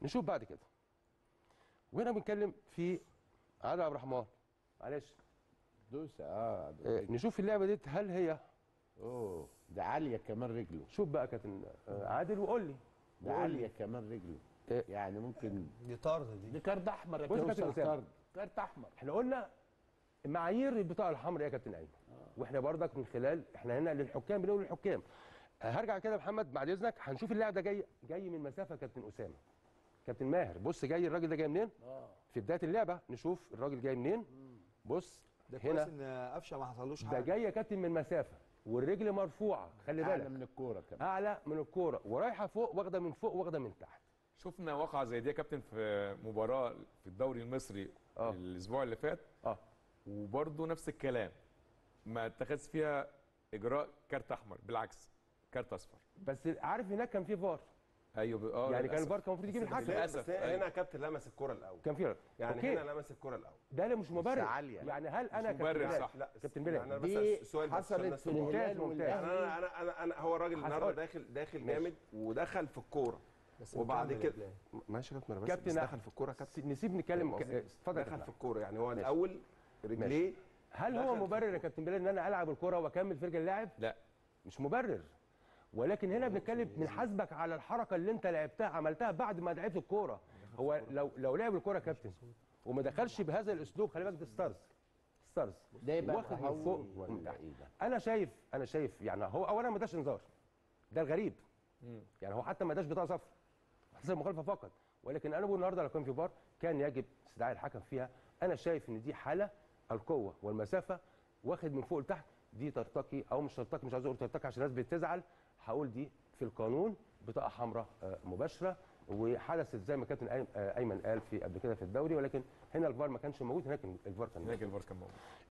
نشوف بعد كده وهنا بنتكلم في عادل عبد الرحمن معلش دوسه اه آه، نشوف اللعبه دي هل هي اوه ده عاليه كمان رجله شوف بقى كابتن آه، عادل وقول لي ده وقول لي. عاليه كمان رجله إيه؟ يعني ممكن دي طرد دي دي كارت احمر يا بص يا كابتن كابتن أسامة. طرد. كارت احمر احنا قلنا معايير البطاقه الحمراء يا كابتن ايمن واحنا برضك من خلال احنا هنا للحكام بنقول للحكام آه، هرجع كده يا محمد بعد اذنك هنشوف اللاعب ده جاي جاي من مسافه كابتن اسامه كابتن ماهر بص جاي الراجل ده جاي منين اه في بدايه اللعبه نشوف الراجل جاي منين بص ده كويس هنا ان قفشه ما حصلوش ده حاجه جاي يا كابتن من مسافه والرجل مرفوعه خلي اعلى بالك من الكوره كمان اعلى من الكوره ورايحه فوق واخده من فوق واخده من تحت شفنا واقعه زي دي يا كابتن في مباراه في الدوري المصري آه. الاسبوع اللي فات اه وبرضه نفس الكلام ما اتخذش فيها اجراء كارت احمر بالعكس كارت اصفر بس عارف هناك كان في فار ايوه ب- اه يعني كان للأسف. الفار كان المفروض يجيب بس الحكم للأسف. بس هنا كابتن لمس الكرة الأول كان في يعني أوكي. هنا لمس الكرة الأول ده لا مش مبرر عالية. يعني هل انا مبرر، كابتن صح. بلال- لا كابتن يعني بلال أنا بس دي السؤال بس عشان حصلت الناس في تبقى- ممتاز، الهلال ممتاز. يعني والأهلي. انا انا انا, أنا هو الراجل النهارده هسأل. داخل داخل ماشي. جامد ودخل في الكوره بس وبعد مكمل كده يا بلال. ماشي يا كابتن أنا بس, كابتن بس أحمد. دخل في الكوره كابتن نسيب نتكلم فاهم ك- قصدي؟ اتفضل يا دخل كابتن في الكوره يعني هو ماشي. الاول رجليه هل هو دخل في مبرر يا الكورة. كابتن بلال ان انا العب الكره واكمل في رجل اللاعب لا مش مبرر ولكن هنا بنتكلم بنحاسبك على الحركه اللي انت لعبتها عملتها بعد ما لعبت الكوره هو لو لو لعب الكوره كابتن وما دخلش بهذا الاسلوب خلي بالك ده ستارز ستارز ده يبقى واخد من تهور فوق ولا ومن تحت إيه ده؟ انا شايف انا شايف يعني هو اولا ما اداش انذار ده الغريب يعني هو حتى ما اداش بطاقه صفراء حسب المخالفه فقط ولكن انا بقول النهارده لو كان في فار كان يجب استدعاء الحكم فيها انا شايف ان دي حاله القوه والمسافه واخد من فوق لتحت دي ترتقي او مش ترتقي مش عايز اقول ترتقي عشان الناس بتزعل هقول دي في القانون بطاقه حمراء آه، مباشره وحدثت زي ما كابتن أيمن- آه، ايمن قال في قبل كده في الدوري ولكن هنا الفار ما كانش موجود هناك الفار كان موجود هناك الفار كان موجود